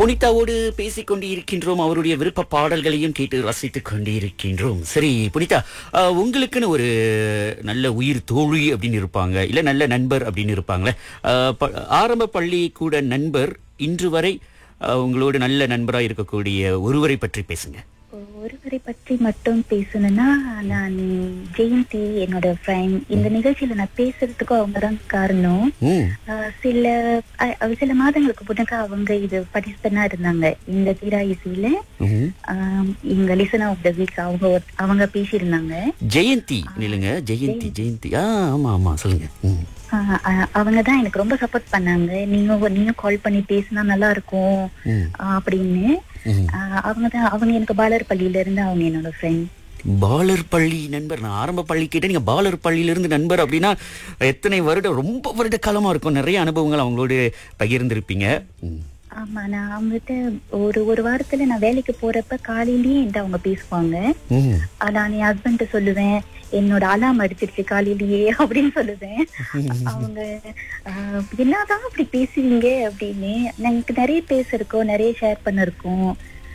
புனிதாவோடு பேசிக் கொண்டு இருக்கின்றோம் அவருடைய விருப்ப பாடல்களையும் கேட்டு ரசித்துக் கொண்டு இருக்கின்றோம் சரி புனிதா அஹ், உங்களுக்குன்னு ஒரு நல்ல உயிர் தோழி அப்படின்னு இருப்பாங்க இல்ல நல்ல நண்பர் அப்படின்னு இருப்பாங்களே அஹ், ப- ஆரம்ப பள்ளி கூட நண்பர் இன்று வரை அஹ், உங்களோடு நல்ல நண்பராக இருக்கக்கூடிய ஒருவரை பற்றி பேசுங்க ஒருவரை பற்றி மட்டும் பேசணும்னா நான் ஜெயந்தி என்னோட ஃப்ரெண்ட் இந்த நிகழ்ச்சியில நான் பேசுறதுக்கும் அவங்க தான் காரணம் ம் ஆஹ் சில அஹ் அஹ் சில மாதங்களுக்கு முன்னாக்க அவங்க இது பார்ட்டிசிபெண்டா இருந்தாங்க இந்த தீரா இசையில ம்ஹும். ஆஹ் இங்க லிசன் ஆஃப் த வீக் அவங்க ஒரு- அவங்க பேசியிருந்தாங்க ஜெயந்தி நில்லுங்க ஜெயந்தி ஜெயந்தி ஆ ஆமா ஆமா சொல்லுங்க ம். ஆஹ் அஹ் அவங்க தான் எனக்கு ரொம்ப சப்போர்ட் பண்ணாங்க நீங்க நீங்க கால் பண்ணி பேசினா நல்லா இருக்கும் ம். ஆஹ் அப்படின்னு ம். ஆஹ் அவங்க தான் அவங்க எனக்கு பாலர் பள்ளியில இருந்து அவங்க என்னோட ஃப்ரெண்ட் பாலர் பள்ளி நண்பர் நான் ஆரம்ப பள்ளி கேட்டேன் நீங்க பாலர் பள்ளியிலிருந்து நண்பர் அப்படின்னா எத்தனை வருடம் ரொம்ப வருட காலமா இருக்கும் நிறைய அனுபவங்கள் அவங்களோடு பகிர்ந்திருப்பீங்க ம். ஆமா நான் அவங்ககிட்ட ஒரு ஒரு வாரத்துல நான் வேலைக்கு போறப்ப காலையிலயே என்கிட்ட அவங்க பேசுவாங்க ம். ஆஹ் நான் என் ஹஸ்பண்ட் சொல்லுவேன் என்னோட அலாம் அடிச்சிருச்சு காலையிலயே அப்படின்னு சொல்லுவேன் அவங்க ஆஹ், என்னதான் அப்படி பேசுவீங்க அப்படின்னு எனக்கு நிறைய பேசிருக்கோம் நிறைய ஷேர் பண்ணிருக்கோம்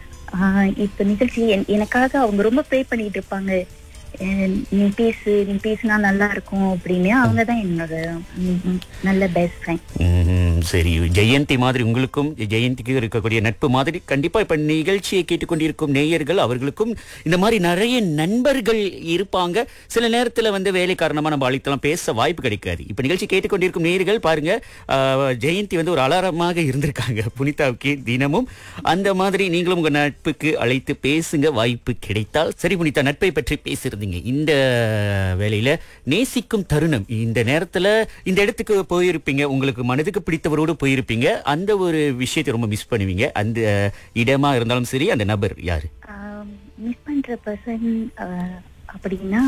ஆஹ் இப்ப நிகழ்ச்சி என்- எனக்காக அவங்க ரொம்ப ப்ரே பண்ணிட்டு இருப்பாங்க அஹ் நீ பேசு நீ பேசினா நல்லா இருக்கும் அப்படின்னு அவங்க தான் என்னோட ம், ம், நல்ல பெஸ்ட் ஃப்ரெண்ட் ம்ஹும். சரி ஜெயந்தி மாதிரி உங்களுக்கும் ஜெயந்திக்கு இருக்கக்கூடிய நட்பு மாதிரி கண்டிப்பா இப்ப நிகழ்ச்சியை கேட்டுக்கொண்டிருக்கும் நேயர்கள் அவர்களுக்கும் இந்த மாதிரி நிறைய நண்பர்கள் இருப்பாங்க சில நேரத்துல வந்து வேலை காரணமா நம்ம அழைத்தலாம் பேச வாய்ப்பு கிடைக்காது இப்ப நிகழ்ச்சி கேட்டுக்கொண்டிருக்கும் நேயர்கள் பாருங்க ஆஹ், ஜெயந்தி வந்து ஒரு அலாரமாக இருந்திருக்காங்க புனிதாவுக்கு தினமும் அந்த மாதிரி நீங்களும் உங்க நட்புக்கு அழைத்து பேசுங்க வாய்ப்பு கிடைத்தால் சரி புனிதா நட்பை பற்றி பேசியிருந்தீங்க இந்த வேலையில நேசிக்கும் தருணம் இந்த நேரத்துல இந்த இடத்துக்கு போயிருப்பீங்க உங்களுக்கு மனதுக்கு பிடித்தவரோடு போயிருப்பீங்க அந்த ஒரு விஷயத்தை ரொம்ப மிஸ் பண்ணுவீங்க அந்த இடமா இருந்தாலும் சரி அந்த நபர் யாரு மிஸ் பண்ற பர்சன் அப்படின்னா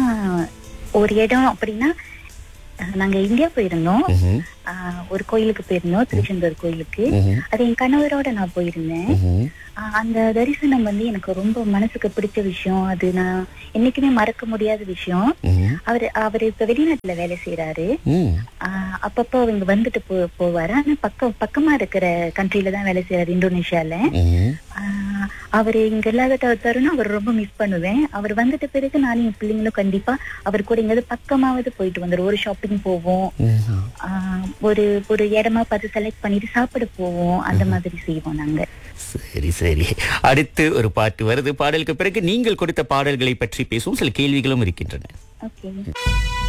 ஒரு இடம் அப்படின்னா அஹ், நாங்க இந்தியா போயிருந்தோம் ம்ஹும். ஆஹ், ஒரு கோயிலுக்கு போயிருந்தோம் திருச்செந்தூர் கோயிலுக்கு ம்ஹும். அது என் கணவரோட நான் போயிருந்தேன் ம்ஹும். ஆஹ், அந்த தரிசனம் வந்து எனக்கு ரொம்ப மனசுக்கு பிடிச்ச விஷயம் அது நான் என்னைக்குமே மறக்க முடியாத விஷயம் ம்ஹும். அவரு அவரு இப்ப வெளிநாட்டுல வேலை செய்யறாரு ம். ஆஹ், அப்பப்போ இங்க வந்துட்டு போ போவாரு ஆனா பக்கம் பக்கமா இருக்கிற கண்ட்ரில தான் வேலை செய்யறாரு இந்தோனேஷியால ம்ஹும். ஆஹ் அவரு இங்க இல்லாத த- தருணம் அவர் ரொம்ப மிஸ் பண்ணுவேன் அவர் வந்துட்ட பிறகு நானும் என் பிள்ளைங்களும் கண்டிப்பா அவர் கூட எங்கேயாவது பக்கமாவது போயிட்டு வந்துடும் ஒரு ஷாப்பிங் போவோம் ம்ஹும். ஆஹ் ஒரு ஒரு இடமா பார்த்து செலக்ட் பண்ணிட்டு சாப்பிட போவோம் அந்த மாதிரி செய்வோம் நாங்க சரி சரி அடுத்து ஒரு பாட்டு வருது பாடலுக்கு பிறகு நீங்கள் கொடுத்த பாடல்களை பற்றி பேசுவோம் சில கேள்விகளும் இருக்கின்றன ஓகே